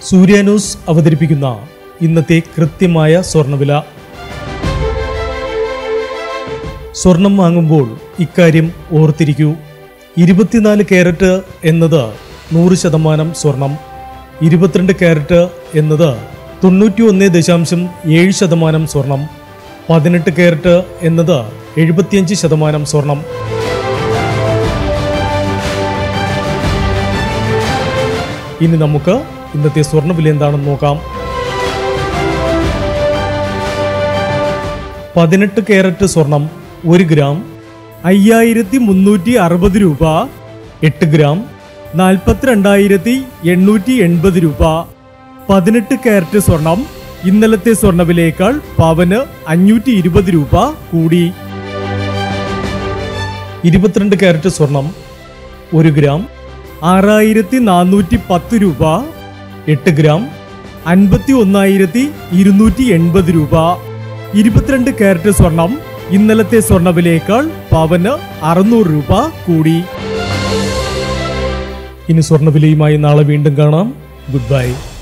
സൂര്യ news അവതരിപ്പിക്കുന്ന ഇന്നത്തെ കൃത്യമായ സ്വർണ്ണവില സ്വർണം വാങ്ങുമ്പോൾ ഇക്കാര്യം ഓർത്തിരിക്കൂ ഇരുപത്തിനാല് ക്യാരറ്റ് എന്നത് നൂറ് ശതമാനം സ്വർണം ഇരുപത്തിരണ്ട് ക്യാരറ്റ് എന്നത് തൊണ്ണൂറ്റി ഒന്ന് ദശാംശം ഏഴ് ശതമാനം സ്വർണം പതിനെട്ട് ക്യാരറ്റ് എന്നത് എഴുപത്തിയഞ്ച് ശതമാനം സ്വർണം ഇനി നമുക്ക് ഇന്നത്തെ സ്വർണ്ണവില എന്താണെന്ന് നോക്കാം പതിനെട്ട് ക്യാരറ്റ് സ്വർണം ഒരു ഗ്രാം അയ്യായിരത്തി മുന്നൂറ്റി അറുപത് രൂപ എട്ട് ഗ്രാം നാൽപ്പത്തിരണ്ടായിരത്തി എണ്ണൂറ്റി എൺപത് രൂപ പതിനെട്ട് ക്യാരറ്റ് സ്വർണം ഇന്നലത്തെ സ്വർണ്ണവിലയേക്കാൾ പവന് അഞ്ഞൂറ്റി ഇരുപത് രൂപ കൂടി ഇരുപത്തിരണ്ട് ക്യാരറ്റ് സ്വർണം ഒരു ഗ്രാം ആറായിരത്തി നാനൂറ്റി പത്ത് രൂപ എട്ട് ഗ്രാം അൻപത്തി ഒന്നായിരത്തി ഇരുന്നൂറ്റി എൺപത് രൂപ ഇരുപത്തിരണ്ട് ക്യാരറ്റ് സ്വർണം ഇന്നലത്തെ സ്വർണ്ണവിലയേക്കാൾ പവന് അറുന്നൂറ് രൂപ കൂടി ഇനി സ്വർണ്ണവിലയുമായി നാളെ വീണ്ടും കാണാം ഗുഡ് ബൈ